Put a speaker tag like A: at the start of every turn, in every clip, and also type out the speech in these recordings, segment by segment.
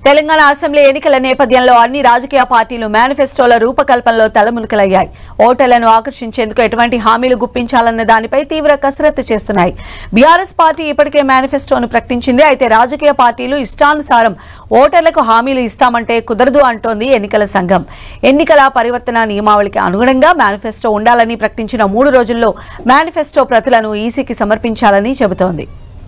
A: Telangana assembly ఎన్నికల నేపథ్యంలో అన్ని రాజకీయ పార్టీలు మేనిఫెస్టోల రూపకల్పనలో తలమునకలయ్యాయి ఓటర్లను ఆకర్షించేందుకు ఎటువంటి హామీలు గుప్పించాలన్న దానిపై తీవ్ర కసరత్తు చేస్తున్నాయి బీఆర్ఎస్ పార్టీ ఇప్పటికే మేనిఫెస్టోను ప్రకటించింది అయితే రాజకీయ పార్టీలు ఇష్టానుసారం ఓటర్లకు హామీలు ఇస్తామంటే కుదరదు అంటోంది ఎన్నికల సంఘం ఎన్నికల పరివర్తన నియమావళికి అనుగుణంగా మేనిఫెస్టో ఉండాలని ప్రకటించిన మూడు రోజుల్లో మేనిఫెస్టో ప్రతులను ఈసీకి సమర్పించాలని చెబుతోంది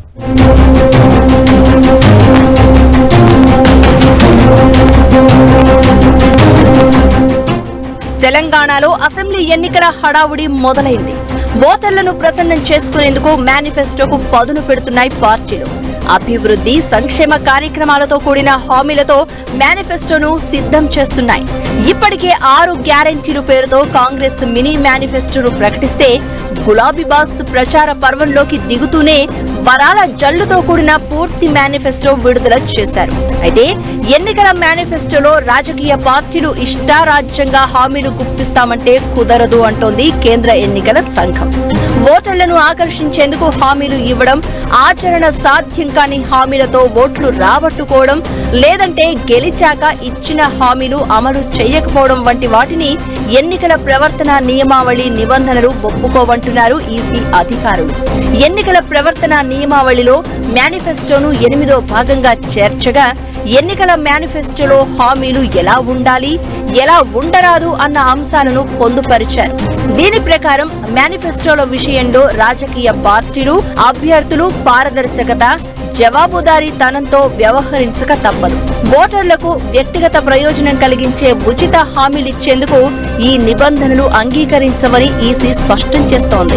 B: తెలంగాణలో అసెంబ్లీ ఎన్నికల హడావుడి మొదలైంది ఓటర్లను ప్రసన్నం చేసుకునేందుకు మేనిఫెస్టోకు పదును పెడుతున్నాయి పార్టీలు అభివృద్ధి సంక్షేమ కార్యక్రమాలతో కూడిన హామీలతో మేనిఫెస్టోను సిద్ధం చేస్తున్నాయి ఇప్పటికే ఆరు గ్యారంటీలు పేరుతో కాంగ్రెస్ మినీ మేనిఫెస్టోను ప్రకటిస్తే గులాబీ బాస్ ప్రచార పర్వంలోకి దిగుతూనే వరాల జల్లుతో కూడిన పూర్తి మేనిఫెస్టో విడుదల చేశారు అయితే ఎన్నికల మేనిఫెస్టోలో రాజకీయ పార్టీలు ఇష్టారాజ్యంగా హామీలు గుప్పిస్తామంటే కుదరదు అంటోంది కేంద్ర ఎన్నికల సంఘం ఓటర్లను ఆకర్షించేందుకు హామీలు ఇవ్వడం ఆచరణ సాధ్యం కాని హామీలతో ఓట్లు రాబట్టుకోవడం లేదంటే గెలిచాక ఇచ్చిన హామీలు అమలు చేయకపోవడం వంటి వాటిని ఎన్నికల ప్రవర్తన నియమావళి నిబంధనలు ఒప్పుకోవంటున్నారు ఈసీ అధికారులు ఎన్నికల ప్రవర్తన నియమావళిలో మేనిఫెస్టోను ఎనిమిదో భాగంగా చేర్చగా ఎన్నికల మేనిఫెస్టోలో హామీలు ఎలా ఉండాలి ఎలా ఉండరాదు అన్న అంశాలను పొందుపరిచారు దీని ప్రకారం మేనిఫెస్టోల విషయంలో రాజకీయ పార్టీలు అభ్యర్థులు పారదర్శకత జవాబుదారీతనంతో వ్యవహరించక తప్పదు ఓటర్లకు వ్యక్తిగత ప్రయోజనం కలిగించే ఉచిత హామీలిచ్చేందుకు ఈ నిబంధనలు అంగీకరించమని ఈసీ స్పష్టం చేస్తోంది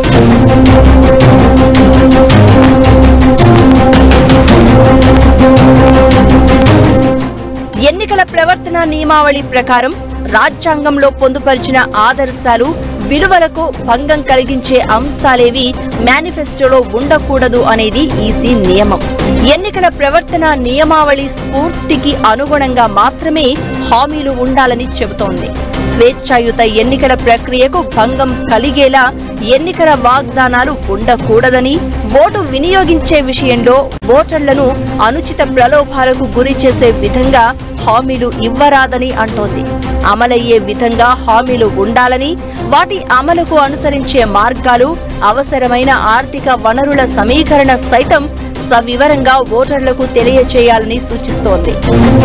B: ఎన్నికల ప్రవర్తన నియమావళి ప్రకారం రాజ్యాంగంలో పొందుపరిచిన ఆదర్శాలు విలువలకు భంగం కలిగించే అంశాలేవి మేనిఫెస్టోలో ఉండకూడదు అనేది ఈసీ నియమం ఎన్నికల ప్రవర్తన నియమావళి స్ఫూర్తికి అనుగుణంగా మాత్రమే హామీలు ఉండాలని చెబుతోంది స్వేచ్ఛాయుత ఎన్నికల ప్రక్రియకు భంగం కలిగేలా ఎన్నికల వాగ్దానాలు ఉండకూడదని ఓటు వినియోగించే విషయంలో ఓటర్లను అనుచిత ప్రలోభాలకు గురి చేసే విధంగా హామీలు ఇవ్వరాదని అంటోంది అమలయ్యే విధంగా హామీలు ఉండాలని వాటి అమలుకు అనుసరించే మార్గాలు అవసరమైన ఆర్థిక వనరుల సమీకరణ సైతం సవివరంగా ఓటర్లకు తెలియచేయాలని సూచిస్తోంది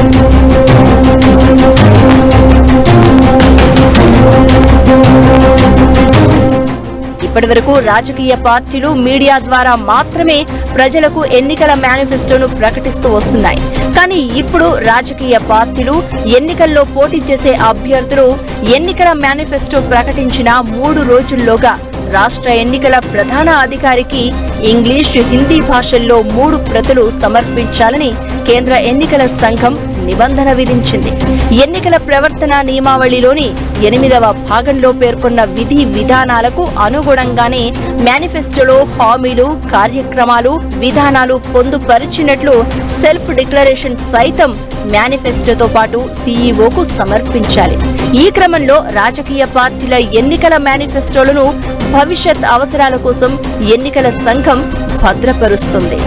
B: ఇప్పటివరకు రాజకీయ పార్టీలు మీడియా ద్వారా మాత్రమే ప్రజలకు ఎన్నికల మేనిఫెస్టోను ప్రకటిస్తూ వస్తున్నాయి కానీ ఇప్పుడు రాజకీయ పార్టీలు ఎన్నికల్లో పోటీ చేసే అభ్యర్థులు ఎన్నికల మేనిఫెస్టో ప్రకటించిన మూడు రోజుల్లోగా రాష్ట్ర ఎన్నికల ప్రధాన అధికారికి ఇంగ్లీష్ హిందీ భాషల్లో మూడు ప్రతులు సమర్పించాలని కేంద్ర ఎన్నికల సంఘం నిబంధన విధించింది ఎన్నికల ప్రవర్తన నియమావళిలోని ఎనిమిదవ భాగంలో పేర్కొన్న విధి విధానాలకు అనుగుణంగానే మేనిఫెస్టోలో హామీలు కార్యక్రమాలు విధానాలు పొందుపరిచినట్లు సెల్ఫ్ డిక్లరేషన్ సైతం మేనిఫెస్టోతో పాటు సీఈఓకు సమర్పించాలి ఈ క్రమంలో రాజకీయ పార్టీల ఎన్నికల మేనిఫెస్టోలను భవిష్యత్ అవసరాల కోసం ఎన్నికల సంఘం భద్రపరుస్తుంది